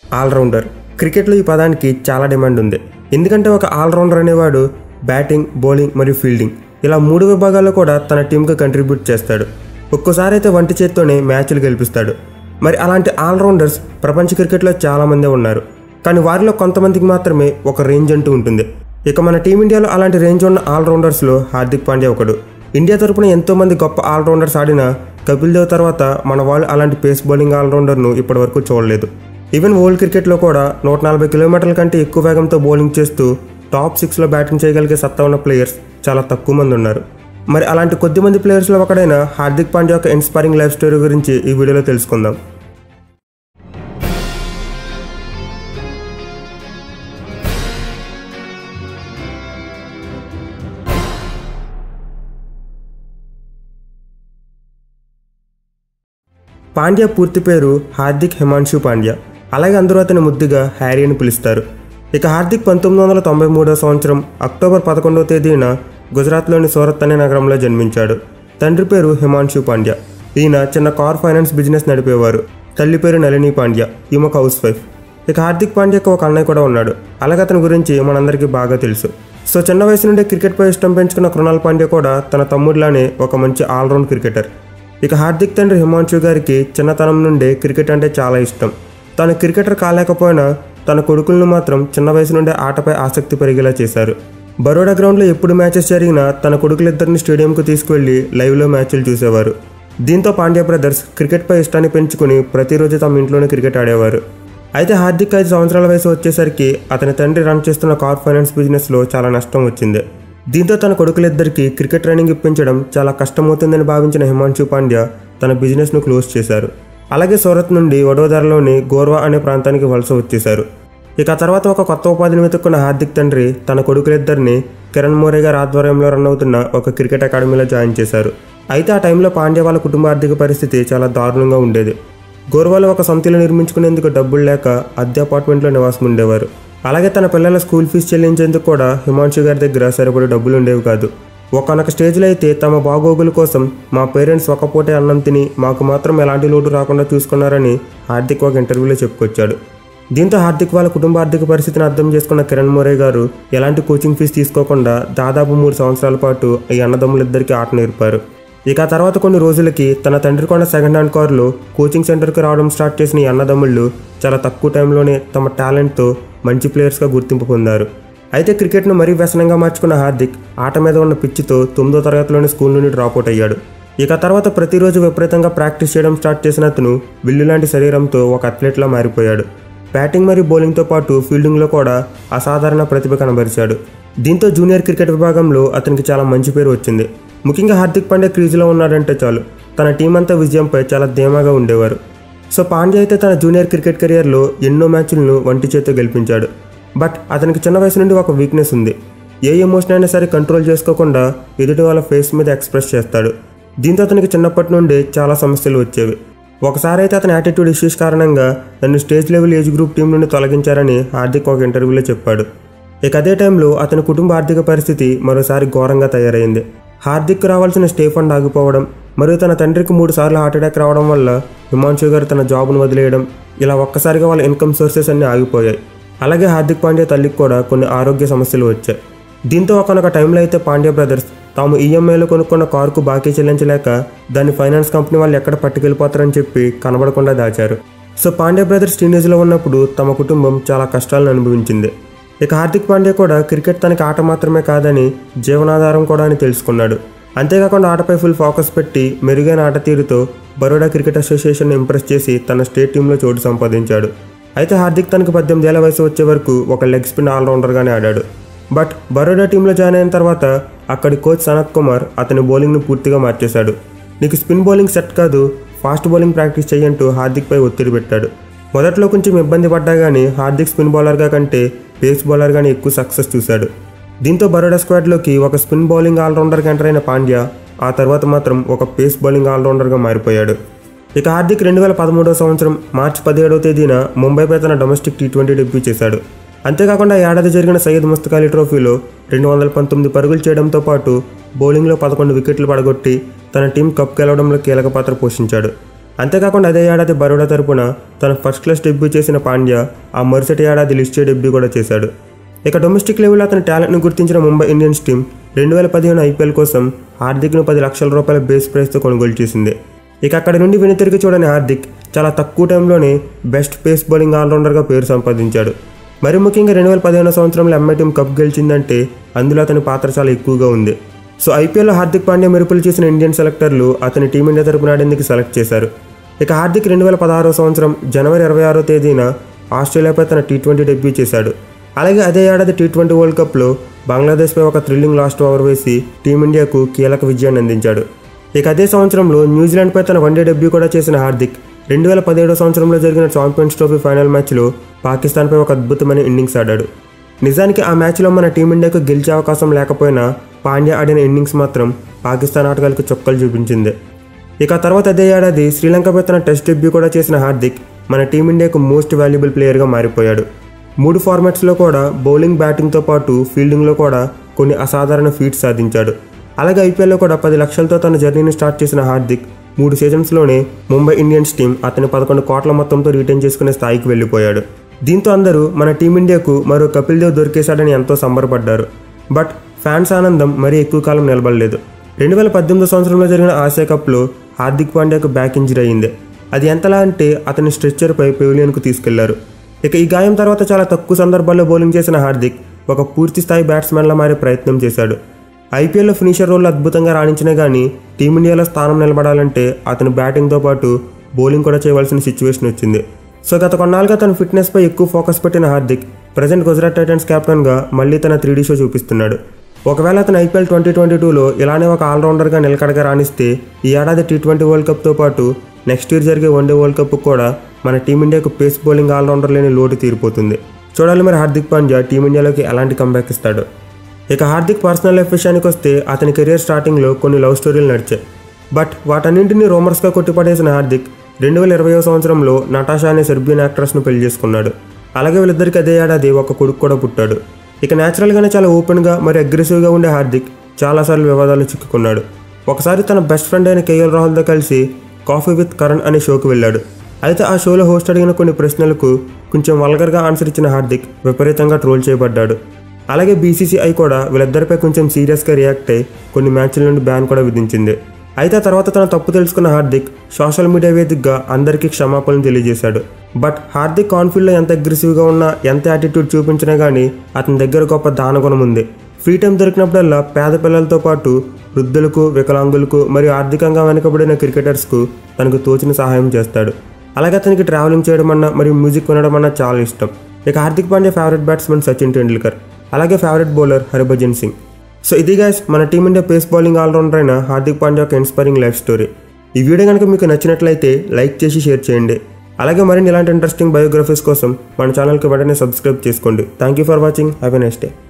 allrounder క్రికెట్లో ఈ పదానికి చాలా డిమాండ్ ఉంది ఎందుకంటే ఒక ఆల్రౌండర్ అనేవాడు బ్యాటింగ్ బౌలింగ్ మరియు ఫీల్డింగ్ ఇలా మూడు విభాగాల్లో కూడా తన టీంకి కంట్రిబ్యూట్ చేస్తాడు ఒక్కోసారి అయితే వంటి చేత్తోనే మ్యాచ్లు గెలిపిస్తాడు మరి అలాంటి ఆల్రౌండర్స్ ప్రపంచ క్రికెట్లో చాలామందే ఉన్నారు కానీ వారిలో కొంతమందికి మాత్రమే ఒక రేంజ్ అంటూ ఉంటుంది ఇక మన టీమిండియాలో అలాంటి రేంజ్ ఉన్న ఆల్రౌండర్స్లో హార్దిక్ పాండ్యా ఒకడు ఇండియా తరపున ఎంతోమంది గొప్ప ఆల్రౌండర్స్ ఆడిన కపిల్ దేవ్ తర్వాత మన వాళ్ళు అలాంటి పేస్ బౌలింగ్ ఆల్రౌండర్ను ఇప్పటివరకు చూడలేదు ఈవెన్ వరల్డ్ క్రికెట్లో కూడా నూట నలభై కిలోమీటర్ల కంటే ఎక్కువ వేగంతో బౌలింగ్ చేస్తూ టాప్ సిక్స్లో బ్యాటింగ్ చేయగలిగే సత్తా ఉన్న ప్లేయర్స్ చాలా తక్కువ మంది ఉన్నారు మరి అలాంటి కొద్ది మంది ప్లేయర్స్లో ఒకడైన హార్దిక్ పాండ్యా యొక్క ఇన్స్పైరింగ్ లైఫ్ స్టోరీ గురించి ఈ వీడియోలో తెలుసుకుందాం పాండ్యా పూర్తి పేరు హార్దిక్ హిమాంశు పాండ్యా అలాగే అందరూ అతని ముద్దుగా హ్యారీ అని పిలుస్తారు ఇక హార్దిక్ పంతొమ్మిది వందల తొంభై మూడవ సంవత్సరం అక్టోబర్ పదకొండవ తేదీన గుజరాత్లోని సూరత్ అనే నగరంలో జన్మించాడు తండ్రి పేరు హిమాంశు పాండ్యా ఈయన చిన్న కార్ ఫైనాన్స్ బిజినెస్ నడిపేవారు తల్లి పేరు నళిని పాండ్యా ఈమె ఒక హౌస్ వైఫ్ ఇక హార్దిక్ పాండ్యాకి ఒక అన్నయ్య కూడా ఉన్నాడు అలాగే అతని గురించి మనందరికీ బాగా తెలుసు సో చిన్న వయసు నుండే క్రికెట్పై ఇష్టం పెంచుకున్న కృణాల్ పాండ్యా కూడా తన తమ్ముడిలానే ఒక మంచి ఆల్రౌండ్ క్రికెటర్ ఇక హార్దిక్ తండ్రి హిమాంశు గారికి చిన్నతనం నుండే క్రికెట్ అంటే చాలా ఇష్టం తాను క్రికెటర్ కాలేకపోయినా తన కొడుకులను మాత్రం చిన్న వయసు నుండే ఆటపై ఆసక్తి పెరిగేలా చేశారు బరోడా గ్రౌండ్లో ఎప్పుడు మ్యాచెస్ జరిగినా తన కొడుకులిద్దరిని స్టేడియంకు తీసుకువెళ్లి లైవ్లో మ్యాచ్లు చూసేవారు దీంతో పాండ్యా బ్రదర్స్ క్రికెట్పై ఇష్టాన్ని పెంచుకుని ప్రతిరోజు తమ ఇంట్లోనే క్రికెట్ ఆడేవారు అయితే హార్దిక్ ఐదు సంవత్సరాల వయసు వచ్చేసరికి అతని తండ్రి రన్ చేస్తున్న కార్ ఫైనాన్స్ బిజినెస్లో చాలా నష్టం వచ్చింది దీంతో తన కొడుకులిద్దరికి క్రికెట్ ట్రైనింగ్ ఇప్పించడం చాలా కష్టమవుతుందని భావించిన హిమాంశు పాండ్యా తన బిజినెస్ను క్లోజ్ చేశారు అలాగే సూరత్ నుండి వడోదరలోని గోర్వా అనే ప్రాంతానికి వలస వచ్చేశారు ఇక ఆ తర్వాత ఒక కొత్త ఉపాధిని వెతుక్కున్న హార్దిక్ తండ్రి తన కొడుకులిద్దరిని కిరణ్ మోరే గారి ఆధ్వర్యంలో రన్ అవుతున్న ఒక క్రికెట్ అకాడమీలో జాయిన్ చేశారు అయితే ఆ టైంలో పాండ్యా వాళ్ళ కుటుంబ ఆర్థిక పరిస్థితి చాలా దారుణంగా ఉండేది గోర్వాలో ఒక సొంత ఇల్లు నిర్మించుకునేందుకు డబ్బులు లేక అద్దె అపార్ట్మెంట్లో నివాసం ఉండేవారు అలాగే తన పిల్లల స్కూల్ ఫీజు చెల్లించేందుకు కూడా హిమాంశు గారి దగ్గర సరిపడే డబ్బులు ఉండేవి కాదు ఒకనొక స్టేజ్లో అయితే తమ బాగోగుల కోసం మా పేరెంట్స్ ఒక పూటే అన్నం తిని మాకు మాత్రం ఎలాంటి లోటు రాకుండా చూసుకున్నారని హార్దిక్ ఒక ఇంటర్వ్యూలో చెప్పుకొచ్చాడు దీంతో హార్దిక్ వాళ్ళ కుటుంబ ఆర్థిక పరిస్థితిని అర్థం చేసుకున్న కిరణ్ మోరే గారు ఎలాంటి కోచింగ్ ఫీజు తీసుకోకుండా దాదాపు మూడు సంవత్సరాల పాటు ఈ అన్నదమ్ములిద్దరికీ ఆట నేర్పారు ఇక ఆ తర్వాత కొన్ని రోజులకి తన తండ్రి కొన్న సెకండ్ హ్యాండ్ కారులో కోచింగ్ సెంటర్కి రావడం స్టార్ట్ చేసిన ఈ అన్నదమ్ముళ్ళు చాలా తక్కువ టైంలోనే తమ టాలెంట్తో మంచి ప్లేయర్స్గా గుర్తింపు పొందారు అయితే క్రికెట్ను మరీ వ్యసనంగా మార్చుకున్న హార్దిక్ ఆట మీద ఉన్న పిచ్చితో తొమ్మిదో తరగతిలోని స్కూల్ నుండి డ్రాప్అవుట్ అయ్యాడు ఇక తర్వాత ప్రతిరోజు విపరీతంగా ప్రాక్టీస్ చేయడం స్టార్ట్ చేసిన అతను విల్లు లాంటి శరీరంతో ఒక అథ్లెట్లా మారిపోయాడు బ్యాటింగ్ మరియు బౌలింగ్తో పాటు ఫీల్డింగ్లో కూడా అసాధారణ ప్రతిభ కనబరిచాడు దీంతో జూనియర్ క్రికెట్ విభాగంలో అతనికి చాలా మంచి పేరు వచ్చింది ముఖ్యంగా హార్దిక్ పాండ్యా క్రీజులో ఉన్నాడంటే చాలు తన టీం అంతా విజయంపై చాలా ధీమాగా ఉండేవారు సో పాండ్యా అయితే తన జూనియర్ క్రికెట్ కెరియర్లో ఎన్నో మ్యాచ్లను వంటి చేత్తో గెలిపించాడు బట్ అతనికి చిన్న వయసు నుండి ఒక వీక్నెస్ ఉంది ఏ ఎమోషన్ అయినా సరే కంట్రోల్ చేసుకోకుండా ఎదుటి వాళ్ళ ఫేస్ మీద ఎక్స్ప్రెస్ చేస్తాడు దీంతో అతనికి చిన్నప్పటి నుండి చాలా సమస్యలు వచ్చేవి ఒకసారి అయితే అతని యాటిట్యూడ్ ఇష్యూస్ కారణంగా నన్ను stage level age group team నుండి తొలగించారని హార్దిక్ ఒక ఇంటర్వ్యూలో చెప్పాడు ఇక అదే టైంలో అతని కుటుంబ ఆర్థిక పరిస్థితి మరోసారి ఘోరంగా తయారైంది హార్దిక్ రావాల్సిన స్టే ఫండ్ ఆగిపోవడం మరియు తన తండ్రికి మూడు సార్లు హార్ట్ అటాక్ రావడం వల్ల హిమాంశు గారు తన జాబ్ను వదిలేయడం ఇలా ఒక్కసారిగా వాళ్ళ ఇన్కమ్ సోర్సెస్ అన్నీ ఆగిపోయాయి అలాగే హార్దిక్ పాండ్యా తల్లికి కూడా కొన్ని ఆరోగ్య సమస్యలు వచ్చాయి దీంతో ఒకనొక టైంలో అయితే పాండ్యా బ్రదర్స్ తాము ఈఎంఐలో కొనుక్కున్న కారుకు బాకీ చెల్లించలేక దాన్ని ఫైనాన్స్ కంపెనీ వాళ్ళు ఎక్కడ పట్టుకెళ్ళిపోతారని చెప్పి కనబడకుండా దాచారు సో పాండ్యా బ్రదర్స్ టీనేజ్లో ఉన్నప్పుడు తమ కుటుంబం చాలా కష్టాలను అనుభవించింది ఇక హార్దిక్ పాండ్యా కూడా క్రికెట్ తనకి ఆట మాత్రమే కాదని జీవనాధారం కూడా అని తెలుసుకున్నాడు అంతేకాకుండా ఆటపై ఫుల్ ఫోకస్ పెట్టి మెరుగైన ఆట తీరుతో బరోడా క్రికెట్ అసోసియేషన్ ఇంప్రెస్ చేసి తన స్టేట్ టీంలో చోటు సంపాదించాడు అయితే హార్దిక్ తనకు పద్దెనిమిది ఏళ్ల వయసు వచ్చే వరకు ఒక లెగ్ స్పిన్ ఆల్రౌండర్గానే ఆడాడు బట్ బరోడా టీంలో జాయిన్ అయిన తర్వాత అక్కడి కోచ్ సనత్ కుమార్ అతని బౌలింగ్ను పూర్తిగా మార్చేశాడు నీకు స్పిన్ బౌలింగ్ సెట్ కాదు ఫాస్ట్ బౌలింగ్ ప్రాక్టీస్ చేయంటూ హార్దిక్పై ఒత్తిడి పెట్టాడు మొదట్లో కొంచెం ఇబ్బంది పడ్డా కానీ హార్దిక్ స్పిన్ బౌలర్గా కంటే పేస్ బౌలర్గానే ఎక్కువ సక్సెస్ చూశాడు దీంతో బరోడా స్క్వాడ్లోకి ఒక స్పిన్ బౌలింగ్ ఆల్రౌండర్గా ఎంటర్ అయిన పాండ్యా ఆ తర్వాత మాత్రం ఒక పేస్ బౌలింగ్ ఆల్రౌండర్గా మారిపోయాడు ఇక హార్దిక్ రెండు వేల పదమూడవ సంవత్సరం మార్చి పదిహేడవ తేదీన ముంబైపై తన డొమెస్టిక్ టీ ట్వంటీ డెబ్యూ చేశాడు అంతేకాకుండా ఈ ఏడాది జరిగిన సయ్యద్ ముస్తక్ అలీ ట్రోఫీలో రెండు వందల పంతొమ్మిది పరుగులు చేయడంతో పాటు బౌలింగ్లో పదకొండు వికెట్లు పడగొట్టి తన టీం కప్ గెలవడంలో కీలక పాత్ర పోషించాడు అంతేకాకుండా అదే ఏడాది బరోడా తరపున తన ఫస్ట్ క్లాస్ డెబ్యూ చేసిన పాండ్యా ఆ మరుసటి ఏడాది లిస్టే డెబ్యూ కూడా చేశాడు ఇక డొమెస్టిక్ లెవెల్లో అతని టాలెంట్ను గుర్తించిన ముంబై ఇండియన్స్ టీం రెండు వేల పదిహేను ఐపీఎల్ కోసం హార్దిక్ను పది లక్షల రూపాయల బేస్ ప్రైస్తో కొనుగోలు చేసింది ఇక అక్కడి నుండి వెనుతిరిగి చూడని హార్దిక్ చాలా తక్కువ టైంలోనే బెస్ట్ పేస్ బౌలింగ్ ఆల్రౌండర్గా పేరు సంపాదించాడు మరి ముఖ్యంగా రెండు వేల పదిహేను సంవత్సరంలో ఎంఐ టీం కప్ గెలిచిందంటే అందులో అతని పాత్ర చాలా ఎక్కువగా ఉంది సో ఐపీఎల్లో హార్దిక్ పాండ్యా మెరుపులు చేసిన ఇండియన్ సెలెక్టర్లు అతని టీమిండియా తరపున ఆడేందుకు సెలెక్ట్ చేశారు ఇక హార్దిక్ రెండు వేల పదహారో సంవత్సరం జనవరి ఇరవై ఆరో తేదీన ఆస్ట్రేలియాపై తన టీ ట్వంటీ డెబ్యూ చేశాడు అలాగే అదే ఏడాది టీ ట్వంటీ వరల్డ్ కప్లో బంగ్లాదేశ్పై ఒక థ్రిల్లింగ్ లాస్ట్ ఓవర్ వేసి టీమిండియాకు కీలక విజయాన్ని అందించాడు ఇక అదే సంవత్సరంలో న్యూజిలాండ్పై తన వన్డే డెబ్యూ కూడా చేసిన హార్దిక్ రెండు వేల పదిహేడో సంవత్సరంలో జరిగిన ఛాంపియన్స్ ట్రోఫీ ఫైనల్ మ్యాచ్లో పాకిస్తాన్పై ఒక అద్భుతమైన ఇన్నింగ్స్ ఆడాడు నిజానికి ఆ మ్యాచ్లో మన టీమిండియాకు గెలిచే అవకాశం లేకపోయినా పాండ్యా ఆడిన ఇన్నింగ్స్ మాత్రం పాకిస్తాన్ ఆటగాళ్ళకి చొక్కలు చూపించింది ఇక తర్వాత అదే ఏడాది శ్రీలంకపై తన టెస్ట్ డెబ్యూ కూడా చేసిన హార్దిక్ మన టీమిండియాకు మోస్ట్ వాల్యుబుల్ ప్లేయర్గా మారిపోయాడు మూడు ఫార్మాట్స్లో కూడా బౌలింగ్ బ్యాటింగ్తో పాటు ఫీల్డింగ్లో కూడా కొన్ని అసాధారణ ఫీట్స్ సాధించాడు అలాగే ఐపీఎల్లో కూడా పది లక్షలతో తన జర్నీని స్టార్ట్ చేసిన హార్దిక్ మూడు సీజన్స్లోనే ముంబై ఇండియన్స్ టీం అతని పదకొండు కోట్ల మొత్తంతో రిటైన్ చేసుకునే స్థాయికి వెళ్ళిపోయాడు దీంతో అందరూ మన టీమిండియాకు మరో కపిల్ దేవ్ దొరికేశాడని ఎంతో సంబరపడ్డారు బట్ ఫ్యాన్స్ ఆనందం మరీ ఎక్కువ కాలం నిలబడలేదు రెండు వేల పద్దెనిమిదో సంవత్సరంలో జరిగిన ఆసియా కప్లో హార్దిక్ పాండ్యాకు బ్యాక్ ఇంజరీ అయింది అది ఎంతలా అంటే అతని స్ట్రెచ్చర్పై పెవిలియన్కు తీసుకెళ్లారు ఇక ఈ గాయం తర్వాత చాలా తక్కువ సందర్భాల్లో బౌలింగ్ చేసిన హార్దిక్ ఒక పూర్తి స్థాయి బ్యాట్స్మెన్లా మారే ప్రయత్నం చేశాడు ఐపీఎల్లో ఫినిషర్ రోల్ అద్భుతంగా రాణించినా కానీ టీమిండియాలో స్థానం నిలబడాలంటే అతను బ్యాటింగ్తో పాటు బౌలింగ్ కూడా చేయవలసిన సిచ్యువేషన్ వచ్చింది సో గత కొన్నాళ్ళుగా తన ఫిట్నెస్పై ఎక్కువ ఫోకస్ పెట్టిన హార్దిక్ ప్రజెంట్ గుజరాత్ టైటన్స్ కెప్టెన్గా మళ్ళీ తన త్రీ షో చూపిస్తున్నాడు ఒకవేళ అతను ఐపీఎల్ ట్వంటీ ట్వంటీ టూలో ఇలానే ఒక ఆల్రౌండర్గా నిలకడగా రాణిస్తే ఈ ఏడాది టీ ట్వంటీ వరల్డ్ కప్తో పాటు నెక్స్ట్ ఇయర్ జరిగే వన్డే వరల్డ్ కప్ కూడా మన టీమిండియాకు పేస్ బౌలింగ్ ఆల్రౌండర్ లేని లోటు తీరిపోతుంది చూడాలి మరి హార్దిక్ పాండ్యా టీమిండియాలోకి ఎలాంటి కంబ్యాక్ ఇస్తాడు ఇక హార్దిక్ పర్సనల్ లైఫ్ విషయానికి వస్తే అతని కెరియర్ స్టార్టింగ్లో కొన్ని లవ్ స్టోరీలు నడిచాయి బట్ వాటన్నింటినీ రోమర్స్గా కొట్టిపడేసిన హార్దిక్ రెండు వేల ఇరవయో సంవత్సరంలో నటాషా అనే సెర్బియన్ యాక్ట్రెస్ను పెళ్లి చేసుకున్నాడు అలాగే వీళ్ళిద్దరికి అదే ఏడాది ఒక కొడుకు కూడా పుట్టాడు ఇక న్యాచురల్గానే చాలా ఓపెన్గా మరి అగ్రెసివ్గా ఉండే హార్దిక్ చాలాసార్లు వివాదాలు చిక్కుకున్నాడు ఒకసారి తన బెస్ట్ ఫ్రెండ్ అయిన కేఎల్ రాహుల్తో కలిసి కాఫీ విత్ కరణ్ అనే షోకి వెళ్ళాడు అయితే ఆ షోలో హోస్ట్ అడిగిన కొన్ని ప్రశ్నలకు కొంచెం వల్గర్గా ఆన్సర్ ఇచ్చిన హార్దిక్ విపరీతంగా ట్రోల్ చేయబడ్డాడు అలాగే బీసీసీఐ కూడా వీళ్ళిద్దరిపై కొంచెం సీరియస్గా రియాక్ట్ అయి కొన్ని మ్యాచ్ల నుండి బ్యాన్ కూడా విధించింది అయితే ఆ తర్వాత తన తప్పు తెలుసుకున్న హార్దిక్ సోషల్ మీడియా వేదికగా అందరికీ క్షమాపణలు తెలియజేశాడు బట్ హార్దిక్ కాన్ఫీల్డ్లో ఎంత అగ్రెసివ్గా ఉన్నా ఎంత యాటిట్యూడ్ చూపించినా కానీ అతని దగ్గర గొప్ప దానగుణం ఉంది ఫ్రీ టైం దొరికినప్పుడల్లా పేద పిల్లలతో పాటు వృద్ధులకు వికలాంగులకు మరియు ఆర్థికంగా వెనుకబడిన క్రికెటర్స్కు తనకు తోచిన సహాయం చేస్తాడు అలాగే అతనికి ట్రావెలింగ్ చేయడం అన్నా మరియు మ్యూజిక్ వినడం అన్నా చాలా ఇష్టం ఇక హార్దిక్ పాండ్యా ఫేవరెట్ బ్యాట్స్మెన్ సచిన్ టెండూల్కర్ అలాగే favourite bowler Harbhajan Singh so ఇది గైస్ మన టీమిండియా పేస్ బౌలింగ్ ఆల్రౌండర్ అయిన హార్దిక్ పాండ్యా ఒక ఇన్స్పైరింగ్ లైఫ్ స్టోరీ ఈ వీడియో కనుక మీకు నచ్చినట్లయితే లైక్ చేసి షేర్ చేయండి అలాగే మరిన్ని ఇలాంటి ఇంట్రెస్టింగ్ బయోగ్రఫీస్ కోసం మన ఛానల్కి వెంటనే సబ్స్క్రైబ్ చేసుకోండి thank you for watching have a next day